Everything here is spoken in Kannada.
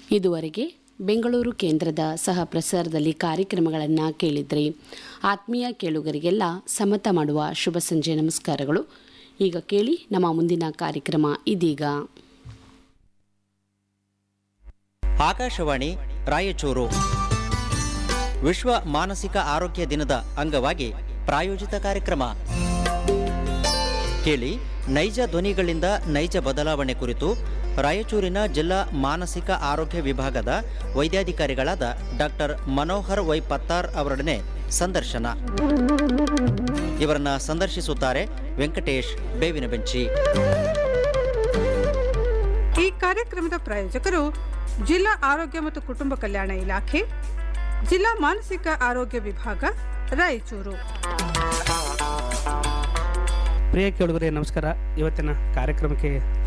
ಇದುವರೆಗೆ ಬೆಂಗಳೂರು ಕೇಂದ್ರದ ಸಹ ಪ್ರಸಾರದಲ್ಲಿ ಕಾರ್ಯಕ್ರಮಗಳನ್ನು ಕೇಳಿದ್ರಿ ಆತ್ಮೀಯ ಕೇಳುಗರಿಗೆಲ್ಲ ಸಮತ ಮಾಡುವ ಶುಭ ಸಂಜೆ ನಮಸ್ಕಾರಗಳು ಈಗ ಕೇಳಿ ನಮ್ಮ ಮುಂದಿನ ಕಾರ್ಯಕ್ರಮ ಇದೀಗ ಆಕಾಶವಾಣಿ ರಾಯಚೂರು ವಿಶ್ವ ಮಾನಸಿಕ ಆರೋಗ್ಯ ದಿನದ ಅಂಗವಾಗಿ ಪ್ರಾಯೋಜಿತ ಕಾರ್ಯಕ್ರಮ ಕೇಳಿ ನೈಜ ಧ್ವನಿಗಳಿಂದ ನೈಜ ಬದಲಾವಣೆ ಕುರಿತು ರಾಯಚೂರಿನ ಜಿಲ್ಲಾ ಮಾನಸಿಕ ಆರೋಗ್ಯ ವಿಭಾಗದ ವೈದ್ಯಾಧಿಕಾರಿಗಳಾದ ಡಾಕ್ಟರ್ ಮನೋಹರ್ ವೈ ಪತ್ತಾರ್ ಅವರೊಡನೆ ಸಂದರ್ಶನ ಇವರನ್ನ ಸಂದರ್ಶಿಸುತ್ತಾರೆ ವೆಂಕಟೇಶ್ ಬೇವಿನ ಬೆಂಚಿ ಈ ಕಾರ್ಯಕ್ರಮದ ಪ್ರಾಯೋಜಕರು ಜಿಲ್ಲಾ ಆರೋಗ್ಯ ಮತ್ತು ಕುಟುಂಬ ಕಲ್ಯಾಣ ಇಲಾಖೆ ಜಿಲ್ಲಾ ಮಾನಸಿಕ ಆರೋಗ್ಯ ವಿಭಾಗ ರಾಯಚೂರು ಪ್ರಿಯ ಕೇಳುಗರೆ ನಮಸ್ಕಾರ ಇವತ್ತಿನ ಕಾರ್ಯಕ್ರಮಕ್ಕೆ